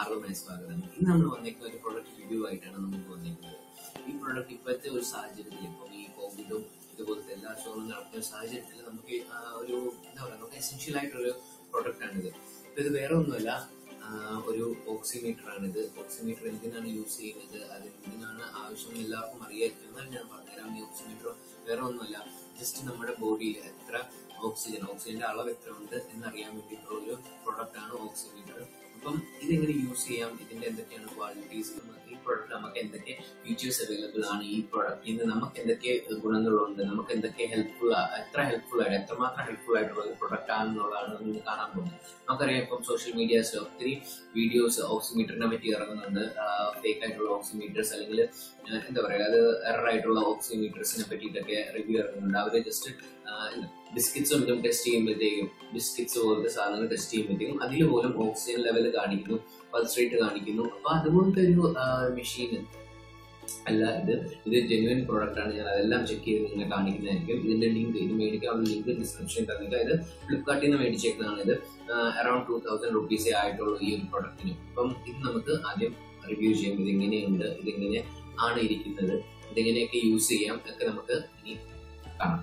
ആർവമായ സ്വാഗതം ഇന്ന് നമ്മൾ വന്നേക്കുന്ന ഒരു പ്രൊഡക്റ്റ് റിവ്യൂ ആയിട്ടാണ് നമുക്ക് വന്നേക്കുന്നത് ഈ പ്രൊഡക്റ്റ് ഇപ്പോഴത്തെ ഒരു സാഹചര്യത്തിൽ ഇപ്പം ഈ കോവിഡും ഇതുപോലത്തെ എല്ലാ ഷോകളും നടക്കുന്ന സാഹചര്യത്തിൽ നമുക്ക് ആ ഒരു എന്താ പറയുക നമുക്ക് എസെൻഷ്യൽ ആയിട്ടൊരു പ്രൊഡക്റ്റ് ആണിത് ഇപ്പൊ ഇത് വേറെ ഒന്നുമല്ല ആ, ഒരു ഓക്സിമീറ്റർ ആണിത് ഓക്സിമീറ്റർ എന്തിനാണ് യൂസ് ചെയ്യുന്നത് അത് എന്തിനാണ് ആവശ്യം എല്ലാവർക്കും അറിയായിരിക്കും എന്നാൽ ഞാൻ പറഞ്ഞുതരാം ഈ ഓക്സിമീറ്റർ വേറെ ഒന്നുമല്ല ജസ്റ്റ് നമ്മുടെ ബോഡിയിൽ എത്ര ഓക്സിജൻ ഓക്സിജന്റെ അളവ് എത്ര ഉണ്ട് എന്നറിയാൻ വേണ്ടിയിട്ടുള്ള ഒരു പ്രൊഡക്റ്റ് ആണ് ഓക്സിമീറ്റർ അപ്പം ഇതെങ്ങനെ യൂസ് ചെയ്യാം ഇതിന്റെ എന്തൊക്കെയാണ് ക്വാളിറ്റീസ് ഈ പ്രൊഡക്റ്റ് നമുക്ക് എന്തൊക്കെ ഫീച്ചേഴ്സ് അവൈലബിൾ ആണ് ഈ പ്രൊഡക്റ്റിൽ നിന്ന് നമുക്ക് എന്തൊക്കെ ഗുണങ്ങളുണ്ട് നമുക്ക് എന്തൊക്കെ ഹെൽപ്ഫുൾ എത്ര ഹെൽപ്ഫുൾ ആയിട്ട് എത്രമാത്രം ഹെൽപ്ഫുൾ ആയിട്ടുള്ള ഒരു പ്രൊഡക്റ്റ് ആണെന്നുള്ളതാണ് നമ്മൾ കാണാൻ പോകുന്നത് നമുക്കറിയാം ഇപ്പം സോഷ്യൽ മീഡിയാസിൽ ഒത്തിരി വീഡിയോസ് ഓക്സിമീറ്ററിനെ പറ്റി ഇറങ്ങുന്നുണ്ട് ഫേക്ക് ആയിട്ടുള്ള ഓക്സിമീറ്റേഴ്സ് അല്ലെങ്കിൽ എന്താ പറയുക അത് എറർ ആയിട്ടുള്ള ഓക്സിമീറ്റേഴ്സിനെ പറ്റിയിട്ടൊക്കെ റിവ്യൂ ഇറങ്ങുന്നുണ്ട് അവര് ജസ്റ്റ് ബിസ്ക്കറ്റ്സ് ഒന്നും ടെസ്റ്റ് ചെയ്യുമ്പോഴത്തേക്കും ബിസ്ക്കറ്റ്സ് പോലത്തെ സാധനങ്ങൾ ടെസ്റ്റ് ചെയ്യുമ്പോഴത്തേക്കും അതിൽ പോലും ഓക്സിജൻ ലെവൽ കാണിക്കുന്നു പൾസ് റേറ്റ് കാണിക്കുന്നു അപ്പൊ അതുപോലത്തെ ഒരു മെഷീൻ അല്ല ഇത് ഇത് ജെന്യുവൻ പ്രോഡക്റ്റ് ആണ് ഞാൻ അതെല്ലാം ചെക്ക് ചെയ്ത് നിങ്ങളെ കാണിക്കുന്നതായിരിക്കും ഇതിന്റെ ലിങ്ക് ഇത് മേടിക്കാനുള്ള ലിങ്ക് ഡിസ്ക്രിപ്ഷനിൽ തന്നിട്ട് ഇത് ഫ്ലിപ്കാർട്ടിൽ നിന്ന് മേടിച്ചേക്കുന്നതാണ് ഇത് അറൌണ്ട് ടൂ തൗസൻഡ് റുപ്പീസേ ആയിട്ടുള്ളൂ ഈ ഒരു പ്രൊഡക്റ്റിന് അപ്പം ഇത് നമുക്ക് ആദ്യം റിവ്യൂ ചെയ്യാം ഇത് എങ്ങനെയുണ്ട് ഇതെങ്ങനെ ആണ് ഇരിക്കുന്നത് ഇതെങ്ങനെയൊക്കെ യൂസ് ചെയ്യാം ഒക്കെ നമുക്ക് ഇനി കാണാം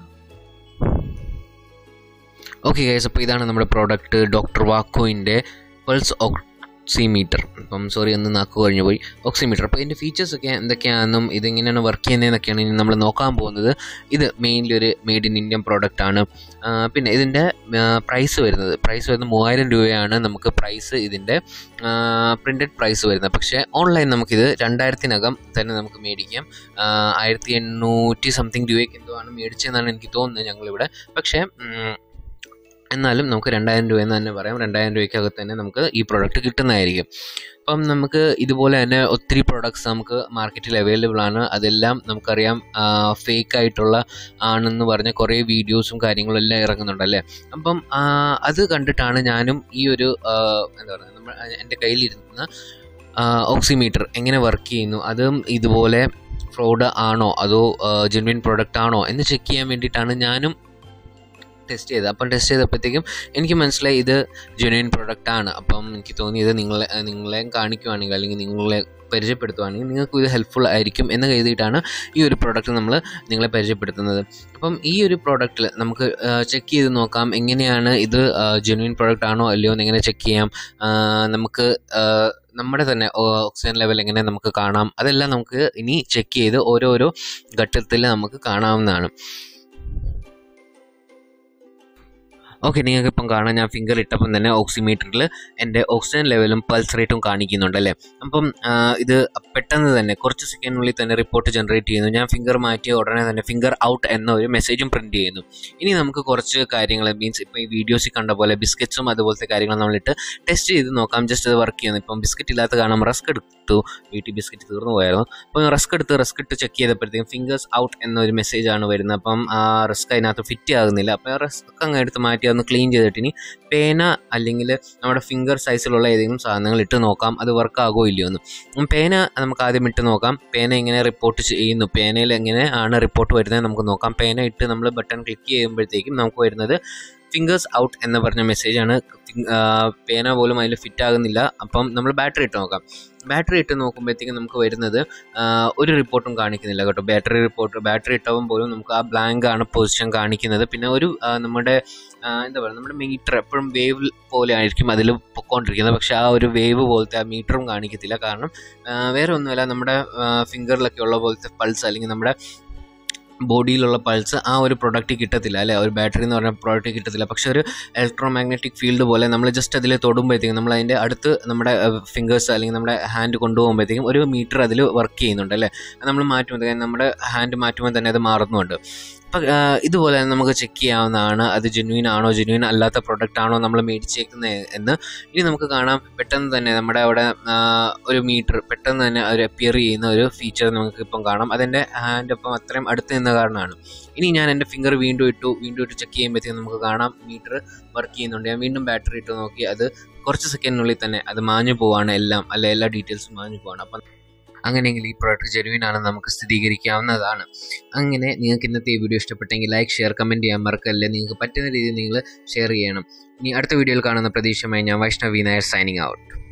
ഓക്കെ ഗൈസ് അപ്പോൾ ഇതാണ് നമ്മുടെ പ്രോഡക്റ്റ് ഡോക്ടർ വാക്കോയിൻ്റെ പൾസ് ഓക്സിമീറ്റർ അപ്പം സോറി ഒന്ന് നാക്ക് കഴിഞ്ഞു പോയി ഓക്സിമീറ്റർ അപ്പോൾ ഇതിൻ്റെ ഫീച്ചേഴ്സ് ഒക്കെ എന്തൊക്കെയാണെന്നും ഇതെങ്ങനെയാണ് വർക്ക് ചെയ്യുന്നതെന്നൊക്കെയാണ് ഇനി നമ്മൾ നോക്കാൻ പോകുന്നത് ഇത് മെയിൻലി ഒരു മെയ്ഡ് ഇൻ ഇന്ത്യൻ പ്രോഡക്റ്റ് ആണ് ആ, പിന്നെ ഇതിൻ്റെ പ്രൈസ് വരുന്നത് പ്രൈസ് വരുന്നത് മൂവായിരം രൂപയാണ് നമുക്ക് പ്രൈസ് ഇതിൻ്റെ പ്രിൻറ്റഡ് പ്രൈസ് വരുന്നത് പക്ഷേ ഓൺലൈൻ നമുക്കിത് രണ്ടായിരത്തിനകം തന്നെ നമുക്ക് മേടിക്കാം ആ, ആയിരത്തി എണ്ണൂറ്റി സംതിങ് രൂപയ്ക്ക് എന്തോ ആണ് മേടിച്ചതെന്നാണ് എനിക്ക് തോന്നുന്നത് ഞങ്ങളിവിടെ പക്ഷേ ഉം, എന്നാലും നമുക്ക് രണ്ടായിരം രൂപയെന്ന് തന്നെ പറയാം രണ്ടായിരം രൂപയ്ക്കകത്ത് തന്നെ നമുക്ക് ഈ പ്രോഡക്റ്റ് കിട്ടുന്നതായിരിക്കും അപ്പം നമുക്ക് ഇതുപോലെ തന്നെ ഒത്തിരി പ്രോഡക്ട്സ് നമുക്ക് മാർക്കറ്റിൽ അവൈലബിൾ ആണ് അതെല്ലാം നമുക്കറിയാം ഫേക്ക് ആയിട്ടുള്ള ആണെന്ന് പറഞ്ഞ കുറേ വീഡിയോസും കാര്യങ്ങളും എല്ലാം ഇറങ്ങുന്നുണ്ടല്ലേ അപ്പം ആ, അത് കണ്ടിട്ടാണ് ഞാനും ഈ ഒരു ആ, എന്താ പറയുക നമ്മൾ എൻ്റെ കയ്യിലിരുന്ന ഓക്സിമീറ്റർ എങ്ങനെ വർക്ക് ചെയ്യുന്നു അതും ഇതുപോലെ ഫ്രോഡ് ആണോ അതോ ജെന്വിൻ പ്രോഡക്റ്റ് ആണോ എന്ന് ചെക്ക് ചെയ്യാൻ വേണ്ടിയിട്ടാണ് ഞാനും ടെസ്റ്റ് ചെയ്തത് അപ്പം ടെസ്റ്റ് ചെയ്തപ്പോഴത്തേക്കും എനിക്ക് മനസ്സിലായി ഇത് ജെന്വിൻ പ്രൊഡക്റ്റ് ആണ് അപ്പം എനിക്ക് തോന്നി ഇത് നിങ്ങളെ നിങ്ങളെ കാണിക്കുവാണെങ്കിൽ അല്ലെങ്കിൽ നിങ്ങളെ പരിചയപ്പെടുത്തുവാണെങ്കിൽ നിങ്ങൾക്ക് ഇത് ഹെൽപ്ഫുൾ ആയിരിക്കും എന്ന് കരുതിയിട്ടാണ് ഈ ഒരു പ്രോഡക്റ്റ് നമ്മൾ നിങ്ങളെ പരിചയപ്പെടുത്തുന്നത് അപ്പം ഈ ഒരു പ്രോഡക്റ്റിൽ നമുക്ക് ചെക്ക് ചെയ്ത് നോക്കാം എങ്ങനെയാണ് ഇത് ജെന്വിൻ പ്രോഡക്റ്റ് ആണോ അല്ലയോ എന്ന് എങ്ങനെ ചെക്ക് ചെയ്യാം ആ, നമുക്ക് ആ, നമ്മുടെ തന്നെ ഓക്സിജൻ ലെവൽ എങ്ങനെ നമുക്ക് കാണാം അതെല്ലാം നമുക്ക് ഇനി ചെക്ക് ചെയ്ത് ഓരോരോ ഘട്ടത്തിൽ നമുക്ക് കാണാവുന്നതാണ് ഓക്കെ നിങ്ങൾക്ക് ഇപ്പം കാണാം ഞാൻ ഫിംഗർ ഇട്ടപ്പം തന്നെ ഓക്സിമീറ്ററിൽ എൻ്റെ ഓക്സിജൻ ലെവലും പൾസ് റേറ്റും കാണിക്കുന്നുണ്ട് അല്ലേ അപ്പം ആ, ഇത് പെട്ടെന്ന് തന്നെ കുറച്ച് സെക്കൻഡിനുള്ളിൽ തന്നെ റിപ്പോർട്ട് ജനറേറ്റ് ചെയ്യുന്നു ഞാൻ ഫിംഗർ മാറ്റിയ ഉടനെ തന്നെ ഫിംഗർ ഔട്ട് എന്ന ഒരു മെസ്സേജും പ്രിൻറ്റ് ചെയ്യുന്നു ഇനി നമുക്ക് കുറച്ച് കാര്യങ്ങൾ മീൻസ് ഇപ്പോൾ ഈ വീഡിയോസിൽ കണ്ട പോലെ ബിസ്ക്കറ്റ്സും അതുപോലത്തെ കാര്യങ്ങൾ നമ്മളിട്ട് ടെസ്റ്റ് ചെയ്ത് നോക്കാം ജസ്റ്റ് അത് വർക്ക് ചെയ്യുന്നു ഇപ്പം ബിസ്ക്കറ്റ് ഇല്ലാത്ത കാണാം റസ്ക് എടുത്തു വീട്ടിൽ ബിസ്ക്കറ്റ് തീർന്നു പോയായിരുന്നു അപ്പം റസ്ക് എടുത്ത് റസ്ക് ഇട്ട് ചെക്ക് ചെയ്തപ്പോഴത്തേക്കും ഫിംഗേഴ്സ് ഔട്ട് എന്നൊരു മെസ്സേജാണ് വരുന്നത് അപ്പം ആ റസ്ക് അതിനകത്ത് ഫിറ്റ് ആകുന്നില്ല അപ്പോൾ റസ്ക് അങ്ങ് എടുത്ത് മാറ്റി ഒന്ന് ക്ലീൻ ചെയ്തിട്ട് ഇനി പേന അല്ലെങ്കിൽ നമ്മുടെ ഫിംഗർ സൈസിലുള്ള ഏതെങ്കിലും സാധനങ്ങൾ ഇട്ട് നോക്കാം അത് വർക്ക് ആകുമോ ഇല്ലയോ എന്ന് ഉം, പേന നമുക്ക് ആദ്യം ഇട്ട് നോക്കാം പേന എങ്ങനെ റിപ്പോർട്ട് ചെയ്യുന്നു പേനയിൽ എങ്ങനെ ആണ് റിപ്പോർട്ട് വരുന്നത് നമുക്ക് നോക്കാം പേന ഇട്ട് നമ്മൾ ബട്ടൺ ക്ലിക്ക് ചെയ്യുമ്പോഴത്തേക്കും നമുക്ക് വരുന്നത് ഫിംഗേഴ്സ് ഔട്ട് എന്ന് പറഞ്ഞ മെസ്സേജാണ് പേന പോലും അതിൽ ഫിറ്റ് ആകുന്നില്ല അപ്പം നമ്മൾ ബാറ്ററി ഇട്ട് നോക്കാം ബാറ്ററി ഇട്ട് നോക്കുമ്പോഴത്തേക്കും നമുക്ക് വരുന്നത് ആ, ഒരു റിപ്പോർട്ടും കാണിക്കുന്നില്ല കേട്ടോ ബാറ്ററി റിപ്പോർട്ട് ബാറ്ററി ഇട്ടവും പോലും നമുക്ക് ആ ബ്ലാങ്ക് ആണ് പൊസിഷൻ കാണിക്കുന്നത് പിന്നെ ഒരു ആ, നമ്മുടെ ആ, എന്താ പറയുക നമ്മുടെ മീറ്റർ എപ്പോഴും വേവ് പോലെ ആയിരിക്കും അതിൽ പൊക്കോണ്ടിരിക്കുന്നത് പക്ഷെ ആ ഒരു വേവ് പോലത്തെ ആ മീറ്ററും കാണിക്കത്തില്ല കാരണം ആ, വേറെ ഒന്നുമല്ല നമ്മുടെ ഫിംഗറിലൊക്കെ ഉള്ള പോലത്തെ പൾസ് അല്ലെങ്കിൽ നമ്മുടെ ബോഡിയിലുള്ള പൾസ് ആ ഒരു പ്രൊഡക്റ്റ് കിട്ടത്തില്ല അല്ലെ ഒരു ബാറ്ററി എന്ന് പറഞ്ഞ പ്രോഡക്റ്റ് കിട്ടത്തില്ല പക്ഷെ ഒരു ഇലക്ട്രോ മാഗ്നറ്റിക് ഫീൽഡ് പോലെ നമ്മൾ ജസ്റ്റ് അതിൽ തൊടുമ്പോഴത്തേക്കും നമ്മൾ അതിൻ്റെ അടുത്ത് നമ്മുടെ ഫിംഗേഴ്സ് അല്ലെങ്കിൽ നമ്മുടെ ഹാൻഡ് കൊണ്ടുപോകുമ്പോഴത്തേക്കും ഒരു മീറ്റർ അതിൽ വർക്ക് ചെയ്യുന്നുണ്ട് അല്ലേ നമ്മൾ മാറ്റുമ്പോൾ നമ്മുടെ ഹാൻഡ് മാറ്റുമ്പോൾ തന്നെ അത് മാറുന്നുണ്ട് അപ്പം ആ, ഇതുപോലെ തന്നെ നമുക്ക് ചെക്ക് ചെയ്യാവുന്നതാണ് അത് ജെന്യൂൻ ആണോ ജെന്യൂൻ അല്ലാത്ത പ്രൊഡക്റ്റ് ആണോ നമ്മൾ മേടിച്ചേക്കുന്നത് എന്ന് ഇനി നമുക്ക് കാണാം പെട്ടെന്ന് തന്നെ നമ്മുടെ അവിടെ ആ, ഒരു മീറ്റർ പെട്ടെന്ന് തന്നെ ഒരു അപ്പിയർ ചെയ്യുന്ന ഒരു ഫീച്ചർ നമുക്ക് ഇപ്പം കാണാം അതെൻ്റെ ഹാൻഡ് ഒപ്പം അത്രയും അടുത്ത് നിന്ന കാരണമാണ് ഇനി ഞാൻ എൻ്റെ ഫിംഗർ വീണ്ടും ഇട്ടു വീണ്ടും ഇട്ട് ചെക്ക് ചെയ്യുമ്പോഴത്തേക്കും നമുക്ക് കാണാം മീറ്റർ വർക്ക് ചെയ്യുന്നുണ്ട് ഞാൻ വീണ്ടും ബാറ്ററി ഇട്ട് നോക്കി അത് കുറച്ച് സെക്കൻഡിനുള്ളിൽ തന്നെ അത് മാഞ്ഞു പോവാണ് എല്ലാം അല്ല എല്ലാ ഡീറ്റെയിൽസും മാഞ്ഞു പോവാണ് അപ്പം അങ്ങനെയെങ്കിൽ ഈ പ്രോഡക്റ്റ് ജെനുവിൻ ആണെന്ന് നമുക്ക് സ്ഥിരീകരിക്കാവുന്നതാണ് അങ്ങനെ നിങ്ങൾക്ക് ഇന്നത്തെ ഈ വീഡിയോ ഇഷ്ടപ്പെട്ടെങ്കിൽ ലൈക്ക് ഷെയർ കമൻറ്റ് ചെയ്യാൻ മറക്കല്ലേ നിങ്ങൾക്ക് പറ്റുന്ന രീതിയിൽ നിങ്ങൾ ഷെയർ ചെയ്യണം ഇനി അടുത്ത വീഡിയോയിൽ കാണുന്ന പ്രതീക്ഷയുമായി ഞാൻ വൈഷ്ണവി നായർ സൈനിങ് ഔട്ട്